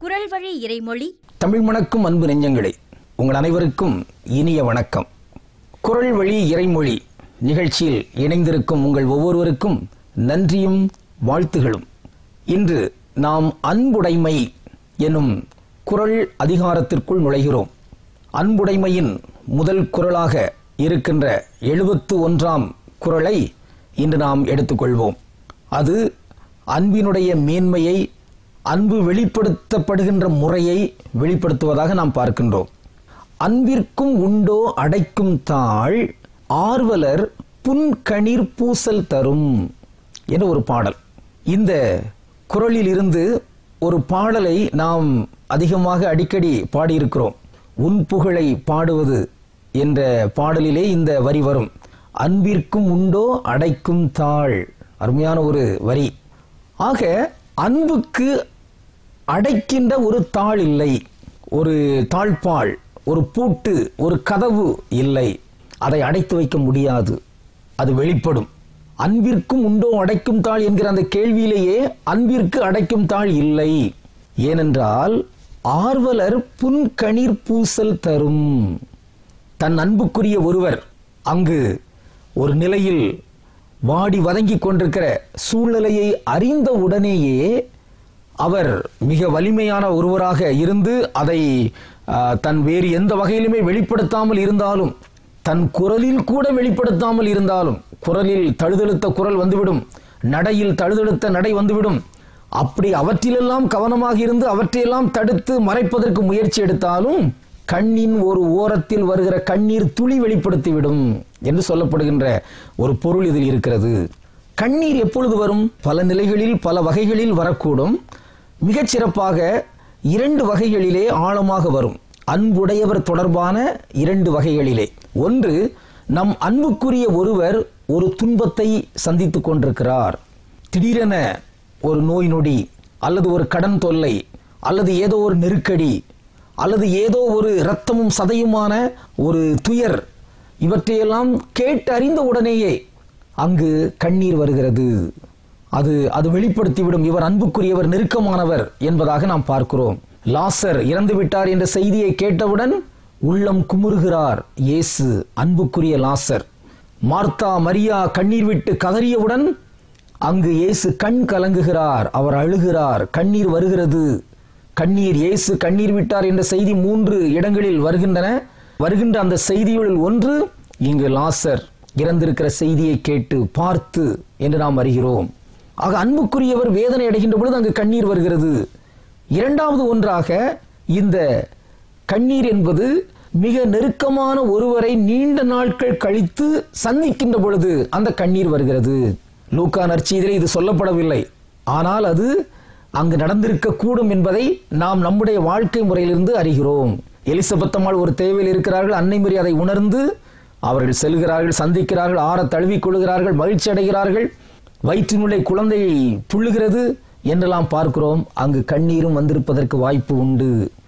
குரல் வழி இறைமொழி தமிழ் மணக்கும் அன்பு நெஞ்சங்களே உங்கள் அனைவருக்கும் இனிய வணக்கம் குரல் வழி இறைமொழி நிகழ்ச்சியில் இணைந்திருக்கும் உங்கள் ஒவ்வொருவருக்கும் நன்றியும் வாழ்த்துகளும் இன்று நாம் அன்புடைமை எனும் குரல் அதிகாரத்திற்குள் நுழைகிறோம் அன்புடைமையின் முதல் குரலாக இருக்கின்ற எழுபத்து ஒன்றாம் குரலை இன்று நாம் எடுத்துக்கொள்வோம் அது அன்பினுடைய மேன்மையை அன்பு வெளிப்படுத்தப்படுகின்ற முறையை வெளிப்படுத்துவதாக நாம் பார்க்கின்றோம் அன்பிற்கும் உண்டோ அடைக்கும் தாழ் ஆர்வலர் புன்கணீர் பூசல் தரும் என ஒரு பாடல் இந்த குரலில் இருந்து ஒரு பாடலை நாம் அதிகமாக அடிக்கடி பாடியிருக்கிறோம் உன் புகழை பாடுவது என்ற பாடலிலே இந்த வரி வரும் அன்பிற்கும் உண்டோ அடைக்கும் தாழ் அருமையான ஒரு வரி ஆக அன்புக்கு அடைக்கின்ற ஒரு தாள் இல்லை ஒரு தாழ்பாள் ஒரு பூட்டு ஒரு கதவு இல்லை அதை அடைத்து வைக்க முடியாது அது வெளிப்படும் அன்பிற்கும் உண்டோ அடைக்கும் தாள் என்கிற அந்த கேள்வியிலேயே அன்பிற்கு அடைக்கும் தாள் இல்லை ஏனென்றால் ஆர்வலர் புன்கணீர் பூசல் தரும் தன் அன்புக்குரிய ஒருவர் அங்கு ஒரு நிலையில் வாடி வதங்கிக் கொண்டிருக்கிற சூழ்நிலையை அறிந்த உடனேயே அவர் மிக வலிமையான ஒருவராக இருந்து அதை ஆ, தன் வேறு எந்த வகையிலுமே வெளிப்படுத்தாமல் இருந்தாலும் தன் குரலில் கூட வெளிப்படுத்தாமல் இருந்தாலும் குரலில் தழுதழுத்த குரல் வந்துவிடும் நடையில் தழுதழுத்த நடை வந்துவிடும் அப்படி அவற்றிலெல்லாம் கவனமாக இருந்து அவற்றையெல்லாம் தடுத்து மறைப்பதற்கு முயற்சி எடுத்தாலும் கண்ணின் ஒரு ஓரத்தில் வருகிற கண்ணீர் துளி வெளிப்படுத்திவிடும் என்று சொல்லப்படுகின்ற ஒரு பொருள் இதில் இருக்கிறது கண்ணீர் எப்பொழுது வரும் பல நிலைகளில் பல வகைகளில் வரக்கூடும் மிகச் சிறப்பாக இரண்டு வகைகளிலே ஆழமாக வரும் அன்புடையவர் தொடர்பான இரண்டு வகைகளிலே ஒன்று நம் அன்புக்குரிய ஒருவர் ஒரு துன்பத்தை சந்தித்துக் கொண்டிருக்கிறார் திடீரென ஒரு நோய் நொடி அல்லது ஒரு கடன் தொல்லை அல்லது ஏதோ ஒரு நெருக்கடி அல்லது ஏதோ ஒரு இரத்தமும் சதையுமான ஒரு துயர் இவற்றையெல்லாம் கேட்டு அறிந்த உடனேயே அங்கு கண்ணீர் வருகிறது அது அது வெளிப்படுத்திவிடும் இவர் அன்புக்குரியவர் நெருக்கமானவர் என்பதாக நாம் பார்க்கிறோம் லாசர் இறந்து விட்டார் என்ற செய்தியை கேட்டவுடன் உள்ளம் குமுறுகிறார் இயேசு அன்புக்குரிய லாசர் மார்த்தா மரியா கண்ணீர் விட்டு கதறியவுடன் அங்கு இயேசு கண் கலங்குகிறார் அவர் அழுகிறார் கண்ணீர் வருகிறது கண்ணீர் இயேசு கண்ணீர் விட்டார் என்ற செய்தி மூன்று இடங்களில் வருகின்றன வருகின்ற அந்த செய்திகளில் ஒன்று இங்கு லாசர் இறந்திருக்கிற செய்தியை கேட்டு பார்த்து என்று நாம் அறிகிறோம் ஆக அன்புக்குரியவர் வேதனை அடைகின்ற பொழுது அங்கு கண்ணீர் வருகிறது இரண்டாவது ஒன்றாக இந்த கண்ணீர் என்பது மிக நெருக்கமான ஒருவரை நீண்ட நாட்கள் கழித்து சந்திக்கின்ற பொழுது அந்த கண்ணீர் வருகிறது லூக்கா நற்செய்தியிலே இது சொல்லப்படவில்லை ஆனால் அது அங்கு நடந்திருக்க கூடும் என்பதை நாம் நம்முடைய வாழ்க்கை முறையிலிருந்து அறிகிறோம் எலிசபெத்தம்மாள் ஒரு தேவையில் இருக்கிறார்கள் அன்னை மரி அதை உணர்ந்து அவர்கள் செல்கிறார்கள் சந்திக்கிறார்கள் ஆற தழுவிக் கொள்கிறார்கள் மகிழ்ச்சி அடைகிறார்கள் வயிற்றினுள்ளே குழந்தை துள்ளுகிறது என்றெல்லாம் பார்க்கிறோம் அங்கு கண்ணீரும் வந்திருப்பதற்கு வாய்ப்பு உண்டு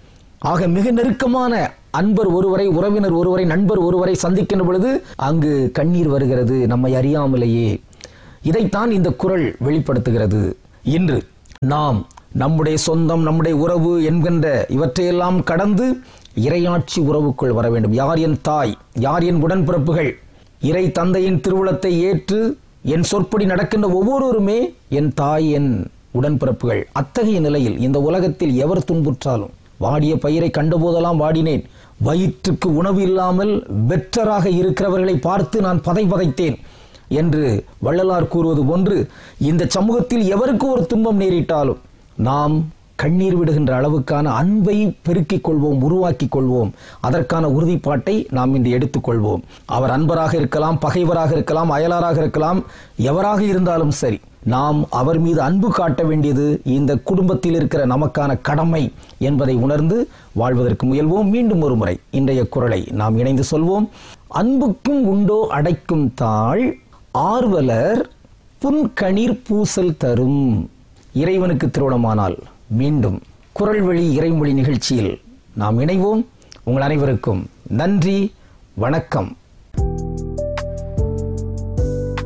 ஆக மிக நெருக்கமான அன்பர் ஒருவரை உறவினர் ஒருவரை நண்பர் ஒருவரை சந்திக்கின்ற பொழுது அங்கு கண்ணீர் வருகிறது நம்மை அறியாமலேயே இதைத்தான் இந்த குரல் வெளிப்படுத்துகிறது இன்று நாம் நம்முடைய சொந்தம் நம்முடைய உறவு என்கின்ற இவற்றையெல்லாம் கடந்து இறையாட்சி உறவுக்குள் வர வேண்டும் யார் என் தாய் யார் என் உடன்பிறப்புகள் இறை தந்தையின் திருவுளத்தை ஏற்று என் சொற்படி நடக்கின்ற ஒவ்வொருவருமே என் தாய் என் உடன்பிறப்புகள் அத்தகைய நிலையில் இந்த உலகத்தில் எவர் துன்புற்றாலும் வாடிய பயிரை கண்டபோதெல்லாம் வாடினேன் வயிற்றுக்கு உணவு இல்லாமல் வெற்றராக இருக்கிறவர்களை பார்த்து நான் பதை பதைத்தேன் என்று வள்ளலார் கூறுவது போன்று இந்த சமூகத்தில் எவருக்கு ஒரு துன்பம் நேரிட்டாலும் நாம் கண்ணீர் விடுகின்ற அளவுக்கான அன்பை பெருக்கிக் கொள்வோம் உருவாக்கிக் கொள்வோம் அதற்கான உறுதிப்பாட்டை நாம் இன்று எடுத்துக்கொள்வோம் அவர் அன்பராக இருக்கலாம் பகைவராக இருக்கலாம் அயலாராக இருக்கலாம் எவராக இருந்தாலும் சரி நாம் அவர் மீது அன்பு காட்ட வேண்டியது இந்த குடும்பத்தில் இருக்கிற நமக்கான கடமை என்பதை உணர்ந்து வாழ்வதற்கு முயல்வோம் மீண்டும் ஒரு முறை இன்றைய குரலை நாம் இணைந்து சொல்வோம் அன்புக்கும் உண்டோ அடைக்கும் தாழ் ஆர்வலர் புன்கணீர் பூசல் தரும் இறைவனுக்கு திருமணமானால் மீண்டும் குரல் வழி இறைமொழி நிகழ்ச்சியில் நாம் இணைவோம் உங்கள் அனைவருக்கும் நன்றி வணக்கம்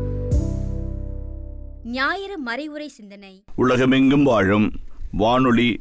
ஞாயிறு மறைவுரை சிந்தனை உலகமெங்கும் வாழும் வானொலி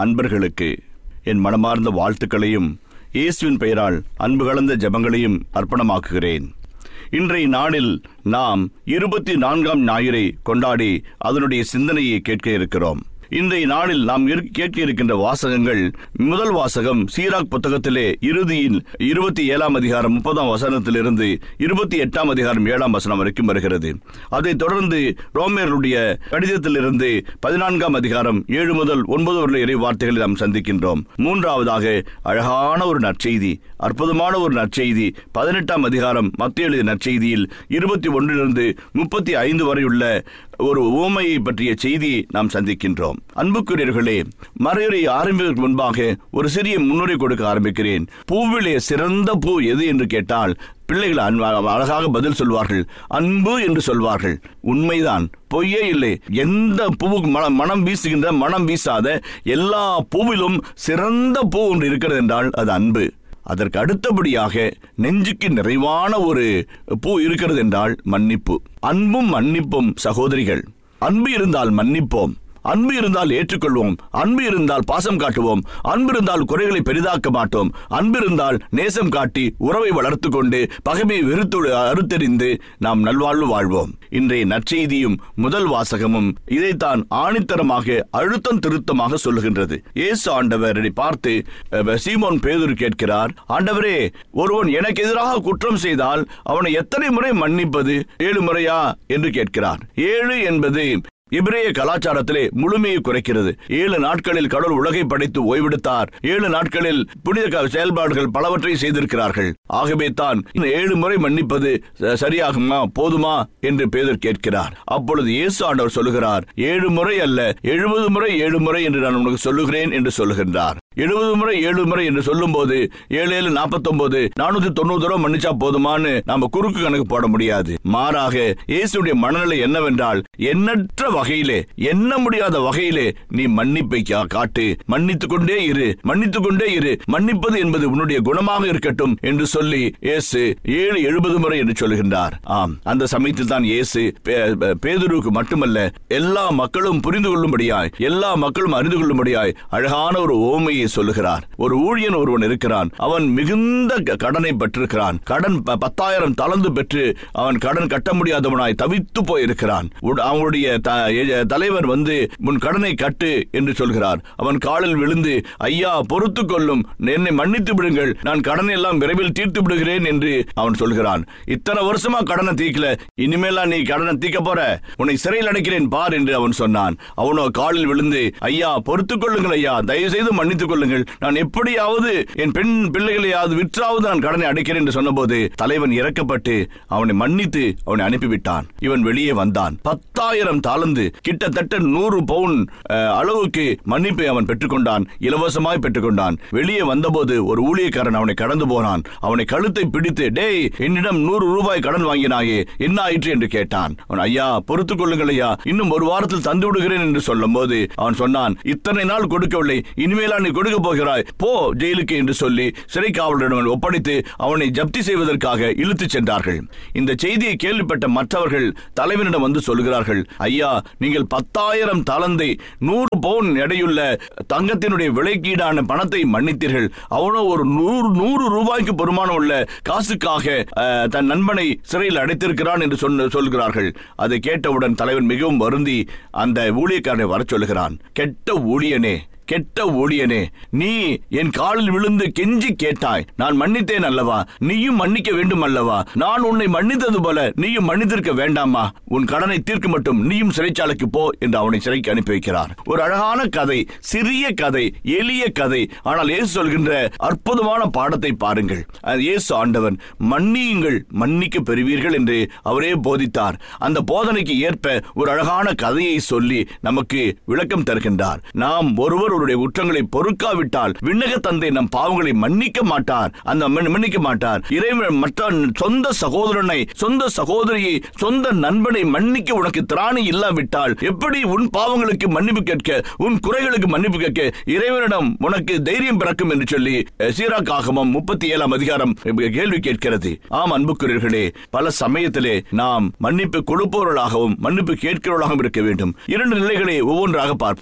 அன்பர்களுக்கு என் மனமார்ந்த வாழ்த்துக்களையும் இயேசுவின் பெயரால் அன்பு கலந்த ஜெபங்களையும் அர்ப்பணமாக்குகிறேன் இன்றைய நாளில் நாம் இருபத்தி நான்காம் ஞாயிறை கொண்டாடி அதனுடைய சிந்தனையை கேட்க இருக்கிறோம் இன்றைய நாளில் நாம் இரு- கேட்க இருக்கின்ற வாசகங்கள் முதல் வாசகம் சீராக் புத்தகத்திலே இறுதியில் இருபத்தி ஏழாம் அதிகாரம் முப்பதாம் வசனத்திலிருந்து இருபத்தி எட்டாம் அதிகாரம் ஏழாம் வசனம் வரைக்கும் வருகிறது அதைத் தொடர்ந்து ரோமியருடைய கடிதத்திலிருந்து பதினான்காம் அதிகாரம் ஏழு முதல் ஒன்பது வரை இறை வார்த்தைகளை நாம் சந்திக்கின்றோம் மூன்றாவதாக அழகான ஒரு நற்செய்தி அற்புதமான ஒரு நற்செய்தி பதினெட்டாம் அதிகாரம் மத்திய எழுதிய நற்செய்தியில் இருபத்தி ஒன்றிலிருந்து முப்பத்தி ஐந்து வரை உள்ள ஒரு ஓமையை பற்றிய செய்தியை நாம் சந்திக்கின்றோம் அன்புக்குரியர்களே மறையுரை ஆரம்பிப்பதற்கு முன்பாக ஒரு சிறிய முன்னுரை கொடுக்க ஆரம்பிக்கிறேன் பூவிலே சிறந்த பூ எது என்று கேட்டால் பிள்ளைகள் அன்ப- அழகாக பதில் சொல்வார்கள் அன்பு என்று சொல்வார்கள் உண்மைதான் பொய்யே இல்லை எந்த பூவுக்கு மனம் மனம் வீசுகின்ற மனம் வீசாத எல்லா பூவிலும் சிறந்த பூ ஒன்று இருக்கிறது என்றால் அது அன்பு அதற்கு அடுத்தபடியாக நெஞ்சுக்கு நிறைவான ஒரு பூ இருக்கிறது என்றால் மன்னிப்பு அன்பும் மன்னிப்பும் சகோதரிகள் அன்பு இருந்தால் மன்னிப்போம் அன்பு இருந்தால் ஏற்றுக்கொள்வோம் அன்பு இருந்தால் பாசம் காட்டுவோம் அன்பு இருந்தால் குறைகளை பெரிதாக்க மாட்டோம் அன்பு இருந்தால் நேசம் காட்டி உறவை வளர்த்து கொண்டு பகைமை வெறுத்து அறுத்தெறிந்து நாம் நல்வாழ்வு வாழ்வோம் இன்றைய நற்செய்தியும் முதல் வாசகமும் இதைத்தான் ஆணித்தரமாக அழுத்தம் திருத்தமாக சொல்லுகின்றது இயேசு ஆண்டவரை பார்த்து அஹ், சீமோன் பேதுரு கேட்கிறார் ஆண்டவரே ஒருவன் எனக்கு எதிராக குற்றம் செய்தால் அவனை எத்தனை முறை மன்னிப்பது ஏழு முறையா என்று கேட்கிறார் ஏழு என்பது இப்ரேய கலாச்சாரத்திலே முழுமையை குறைக்கிறது ஏழு நாட்களில் கடவுள் உலகை படைத்து ஓய்வெடுத்தார் ஏழு நாட்களில் புனித க- செயல்பாடுகள் பலவற்றை செய்திருக்கிறார்கள் ஆகவே தான் இந்த ஏழு முறை மன்னிப்பது ச- சரியாகுமா போதுமா என்று பேதர் கேட்கிறார் அப்பொழுது இயேசு ஆண்டவர் சொல்லுகிறார் ஏழு முறை அல்ல எழுபது முறை ஏழு முறை என்று நான் உனக்கு சொல்லுகிறேன் என்று சொல்லுகின்றார் எழுபது முறை ஏழு முறை என்று சொல்லும்போது ஏழு ஏழு நாற்பத்தொன்பது நானூத்தி தொண்ணூறு ரூபாய் மன்னிச்சா போதுமான்னு நாம குறுக்கு கணக்கு போட முடியாது மாறாக இயேசுடைய மனநிலை என்னவென்றால் எண்ணற்ற வகையிலே எண்ண முடியாத வகையிலே நீ மன்னிப்பை கா- காட்டு மன்னித்துக் கொண்டே இரு மன்னித்துக் கொண்டே இரு மன்னிப்பது என்பது உன்னுடைய குணமாக இருக்கட்டும் என்று சொல்லி இயேசு ஏழு எழுபது முறை என்று சொல்லுகின்றார் ஆம் அந்த சமயத்தில் தான் இயேசு பே- பே- பேதுருவுக்கு மட்டுமல்ல எல்லா மக்களும் புரிந்து கொள்ளும்படியாய் எல்லா மக்களும் அறிந்து கொள்ளும்படியாய் அழகான ஒரு ஓமையை சொல்லுகிறார் ஒரு ஊழியன் ஒருவன் இருக்கிறான் அவன் மிகுந்த க- கடனை பெற்றிருக்கிறான் கடன் ப- பத்தாயிரம் தளர்ந்து பெற்று அவன் கடன் கட்ட முடியாதவனாய் தவித்து போயிருக்கிறான் உட- அவனுடைய த- எ- தலைவர் வந்து உன் கடனை கட்டு என்று சொல்கிறார் அவன் காலில் விழுந்து ஐயா பொறுத்து கொள்ளும் என்னை மன்னித்து விடுங்கள் நான் கடனை எல்லாம் விரைவில் தீர்த்து விடுகிறேன் என்று அவன் சொல்கிறான் இத்தனை வருஷமா கடனை தீர்க்கல இனிமேலாம் நீ கடனை தீர்க்க போற உன்னை சிறையில் அடைக்கிறேன் பார் என்று அவன் சொன்னான் அவனோ காலில் விழுந்து ஐயா பொறுத்துக் கொள்ளுங்கள் ஐயா தயவு செய்து மன்னித்துக் கொள்ளுங்கள் நான் எப்படியாவது என் பெண் பிள்ளைகளையாவது விற்றாவது நான் கடனை அடைக்கிறேன் என்று சொன்னபோது தலைவன் இறக்கப்பட்டு அவனை மன்னித்து அவனை அனுப்பிவிட்டான் இவன் வெளியே வந்தான் பத்தாயிரம் தாளந்து கிட்டத்தட்ட நூறு பவுன் அஹ், அளவுக்கு மன்னிப்பை அவன் பெற்றுக்கொண்டான் இலவசமாய் பெற்றுக்கொண்டான் வெளியே வந்தபோது ஒரு ஊழியக்காரன் அவனை கடந்து போனான் அவனை கழுத்தை பிடித்து டேய் என்னிடம் நூறு ரூபாய் கடன் வாங்கினாயே என்ன ஆயிற்று என்று கேட்டான் அவன் ஐயா பொறுத்துக் கொள்ளுங்கள் ஐயா இன்னும் ஒரு வாரத்தில் தந்து விடுகிறேன் என்று சொல்லும் போது அவன் சொன்னான் இத்தனை நாள் கொடுக்கவில்லை இனிமேலா நீ கொடுக்க போகிறாய் போ ஜெயிலுக்கு என்று சொல்லி சிறை காவலரிடம் ஒப்படைத்து அவனை ஜப்தி செய்வதற்காக இழுத்துச் சென்றார்கள் இந்த செய்தியை கேள்விப்பட்ட மற்றவர்கள் தலைவனிடம் வந்து சொல்கிறார்கள் ஐயா நீங்கள் பத்தாயிரம் தளந்தை நூறு பவுன் எடையுள்ள தங்கத்தினுடைய விலைக்கீடான பணத்தை மன்னித்தீர்கள் அவனோ ஒரு நூறு நூறு ரூபாய்க்கு பெருமானம் உள்ள காசுக்காக அஹ், தன் நண்பனை சிறையில் அடைத்திருக்கிறான் என்று சொன்ன சொல்கிறார்கள் அதை கேட்டவுடன் தலைவன் மிகவும் வருந்தி அந்த ஊழியக்காரனை வரச் சொல்லுகிறான் கெட்ட ஊழியனே கெட்ட ஊழியனே நீ என் காலில் விழுந்து கெஞ்சி கேட்டாய் நான் மன்னித்தேன் அல்லவா நீயும் மன்னிக்க வேண்டும் அல்லவா நான் உன்னை மன்னித்தது போல நீயும் மன்னித்திருக்க வேண்டாமா உன் கடனை தீர்க்க மட்டும் நீயும் சிறைச்சாலைக்கு போ என்று அவனை சிறைக்கு அனுப்பி வைக்கிறார் ஒரு அழகான கதை சிறிய கதை எளிய கதை ஆனால் இயேசு சொல்கின்ற அற்புதமான பாடத்தை பாருங்கள் அது இயேசு ஆண்டவன் மன்னியுங்கள் மன்னிக்க பெறுவீர்கள் என்று அவரே போதித்தார் அந்த போதனைக்கு ஏற்ப ஒரு அழகான கதையை சொல்லி நமக்கு விளக்கம் தருகின்றார் நாம் ஒருவர் ஒருவருடைய குற்றங்களை பொறுக்காவிட்டால் விண்ணக தந்தை நம் பாவங்களை மன்னிக்க மாட்டார் அந்த மன்- மன்னிக்க மாட்டார் இறைவன் மற்ற சொந்த சகோதரனை சொந்த சகோதரியை சொந்த நண்பனை மன்னிக்க உனக்கு திராணி இல்லாவிட்டால் எப்படி உன் பாவங்களுக்கு மன்னிப்பு கேட்க உன் குறைகளுக்கு மன்னிப்பு கேட்க இறைவனிடம் உனக்கு தைரியம் பிறக்கும் என்று சொல்லி அஹ், சீராக் ஆகமம் முப்பத்தி ஏழாம் அதிகாரம் கேள்வி கேட்கிறது ஆம் அன்புக்குரியர்களே பல சமயத்திலே நாம் மன்னிப்பு கொடுப்பவர்களாகவும் மன்னிப்பு கேட்கிறவர்களாகவும் இருக்க வேண்டும் இரண்டு நிலைகளை ஒவ்வொன்றாக பார்ப்போம்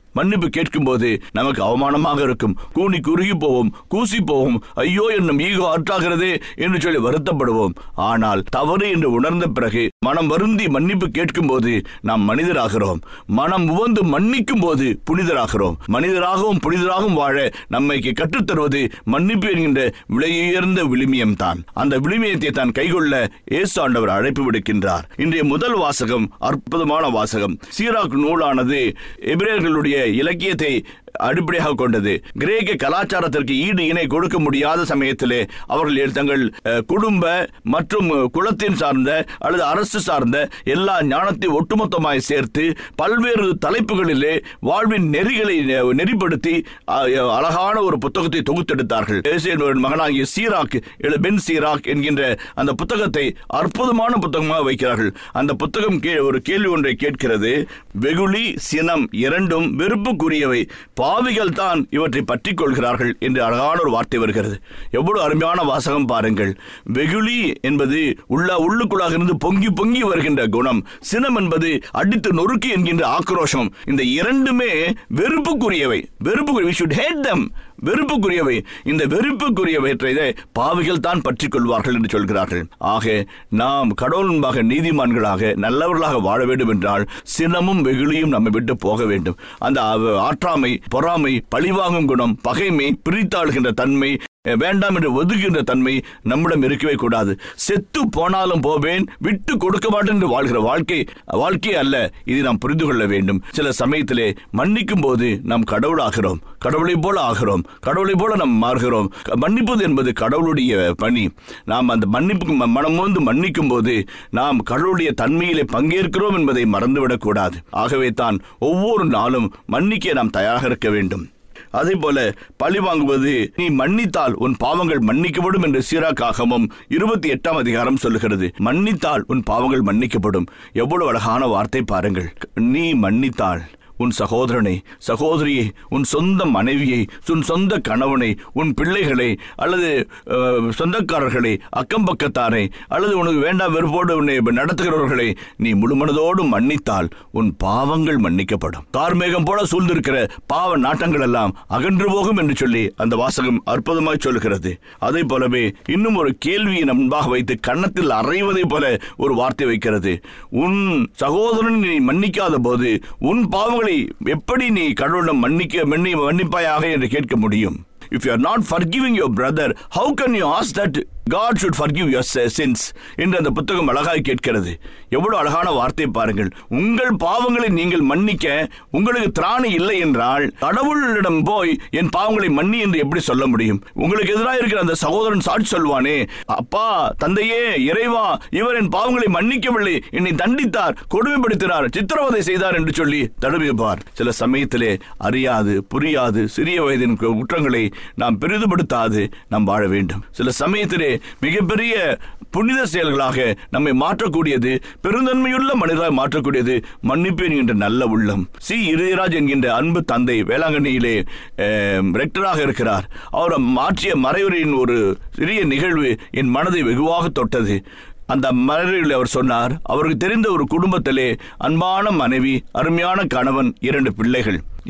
மன்னிப்பு கேட்கும்போது நமக்கு அவமானமாக இருக்கும் கூனி குறுகி போவோம் கூசி போவோம் ஐயோ என்னும் ஈகோ ஆற்றாகிறதே என்று சொல்லி வருத்தப்படுவோம் ஆனால் தவறு என்று உணர்ந்த பிறகு மனம் வருந்தி மன்னிப்பு கேட்கும்போது நாம் மனிதராகிறோம் மனம் உவந்து மன்னிக்கும் போது புனிதராகிறோம் மனிதராகவும் புனிதராகவும் வாழ நம்மைக்கு கற்றுத்தருவது மன்னிப்பு என்கின்ற விலையுயர்ந்த விழுமியம் தான் அந்த விழுமியத்தை தான் கைகொள்ள இயேசு ஆண்டவர் அழைப்பு விடுக்கின்றார் இன்றைய முதல் வாசகம் அற்புதமான வாசகம் சீராக் நூலானது எபிரேயர்களுடைய இலக்கியத்தை அடிப்படையாக கொண்டது கிரேக்க கலாச்சாரத்திற்கு ஈடு இணை கொடுக்க முடியாத சமயத்திலே அவர்கள் தங்கள் அஹ், குடும்ப மற்றும் குலத்தின் சார்ந்த அல்லது அரசு சார்ந்த எல்லா ஞானத்தை ஒட்டுமொத்தமாய் சேர்த்து பல்வேறு தலைப்புகளிலே வாழ்வின் நெறிகளை நெ- நெறிப்படுத்தி அஹ், அழகான ஒரு புத்தகத்தை தொகுத்தெடுத்தார்கள் இயேசு என்பவரின் மகனாகிய சீராக் இல்ல பென் சீராக் என்கின்ற அந்த புத்தகத்தை அற்புதமான புத்தகமாக வைக்கிறார்கள் அந்த புத்தகம் கீழே ஒரு கேள்வி ஒன்றை கேட்கிறது வெகுளி சினம் இரண்டும் வெறுப்புக்குரியவை பாவிகள் தான் இவற்றை பற்றிக் கொள்கிறார்கள் என்று அழகான ஒரு வார்த்தை வருகிறது எவ்வளவு அருமையான வாசகம் பாருங்கள் வெகுளி என்பது உள்ள உள்ளுக்குள்ளாக இருந்து பொங்கி பொங்கி வருகின்ற குணம் சினம் என்பது அடித்து நொறுக்கி என்கின்ற ஆக்ரோஷம் இந்த இரண்டுமே வெறுப்புக்குரியவை வெறுப்புக்குரிய should hate them வெறுப்புக்குரியவை இந்த வெறுப்புக்குரியவற்றை பாவிகள் தான் பற்றிக் கொள்வார்கள் என்று சொல்கிறார்கள் ஆக நாம் கடவுள் முன்பாக நீதிமான்களாக நல்லவர்களாக வாழ வேண்டும் என்றால் சினமும் வெகுளியும் நம்மை விட்டு போக வேண்டும் அந்த அவ- ஆற்றாமை பொறாமை பழிவாங்கும் குணம் பகைமை பிரித்தாளுகின்ற தன்மை அஹ், வேண்டாம் என்று ஒதுக்குகின்ற தன்மை நம்மிடம் இருக்கவே கூடாது செத்து போனாலும் போவேன் விட்டு கொடுக்க மாட்டேன் என்று வாழ்கிற வாழ்க்கை வாழ்க்கை அல்ல இதை நாம் புரிந்து கொள்ள வேண்டும் சில சமயத்திலே மன்னிக்கும் போது நாம் கடவுளாகிறோம் கடவுளை போல ஆகிறோம் கடவுளை போல நாம் மாறுகிறோம் க- மன்னிப்பது என்பது கடவுளுடைய பணி நாம் அந்த மன்னிப்பு ம- மனம் வந்து மன்னிக்கும் போது நாம் கடவுளுடைய தன்மையிலே பங்கேற்கிறோம் என்பதை மறந்துவிடக் கூடாது ஆகவே தான் ஒவ்வொரு நாளும் மன்னிக்க நாம் தயாராக இருக்க வேண்டும் அதே போல பழி வாங்குவது நீ மன்னித்தால் உன் பாவங்கள் மன்னிக்கப்படும் என்று சீராக்காகமும் இருபத்தி எட்டாம் அதிகாரம் சொல்லுகிறது மன்னித்தால் உன் பாவங்கள் மன்னிக்கப்படும் எவ்வளவு அழகான வார்த்தை பாருங்கள் நீ மன்னித்தால் உன் சகோதரனை சகோதரியை உன் சொந்த மனைவியை உன் சொந்த கணவனை உன் பிள்ளைகளை அல்லது அஹ், சொந்தக்காரர்களை அக்கம் பக்கத்தாரை அல்லது உனக்கு வேண்டாம் வெறுப்போடு உன்னை நடத்துகிறவர்களை நீ முழுமனதோடு மன்னித்தால் உன் பாவங்கள் மன்னிக்கப்படும் கார்மேகம் போல சூழ்ந்திருக்கிற பாவ நாட்டங்கள் எல்லாம் அகன்று போகும் என்று சொல்லி அந்த வாசகம் அற்புதமாய் சொல்கிறது அதே போலவே இன்னும் ஒரு கேள்வியை நம் முன்பாக வைத்து கன்னத்தில் அறைவதை போல ஒரு வார்த்தை வைக்கிறது உன் சகோதரன் நீ மன்னிக்காத போது உன் பாவங்களை எப்படி நீ கடவுளிடம் மன்னிக்க மன்னி மன்னிப்பாயாக என்று கேட்க முடியும் If you are not forgiving your brother, how can you ask that God should forgive your sins? என்று அந்த புத்தகம் அழகாய் கேட்கிறது எவ்வளவு அழகான வார்த்தை பாருங்கள் உங்கள் பாவங்களை நீங்கள் மன்னிக்க உங்களுக்கு திராணி இல்லை என்றால் கடவுளிடம் போய் என் பாவங்களை மன்னி என்று எப்படி சொல்ல முடியும் உங்களுக்கு எதிராக இருக்கிற அந்த சகோதரன் சாட்சி சொல்வானே அப்பா தந்தையே இறைவா இவர் என் பாவங்களை மன்னிக்கவில்லை என்னை தண்டித்தார் கொடுமைப்படுத்தினார் சித்திரவதை செய்தார் என்று சொல்லி தடுவிப்பார் சில சமயத்திலே அறியாது புரியாது சிறிய வயதின் கு- குற்றங்களை நாம் பெரிதுபடுத்தாது நாம் வாழ வேண்டும் சில சமயத்திலே மிகப்பெரிய புனித செயல்களாக நம்மை மாற்றக்கூடியது பெருந்தன்மையுள்ள மனிதராக மாற்றக்கூடியது மன்னிப்பு என்கின்ற நல்ல உள்ளம் சி இருதயராஜ் என்கின்ற அன்பு தந்தை வேளாங்கண்ணியிலே அஹ், ரெக்டராக இருக்கிறார் அவர் மாற்றிய மறைவுரையின் ஒரு சிறிய நிகழ்வு என் மனதை வெகுவாக தொட்டது அந்த மறைவில் அவர் சொன்னார் அவருக்கு தெரிந்த ஒரு குடும்பத்திலே அன்பான மனைவி அருமையான கணவன் இரண்டு பிள்ளைகள்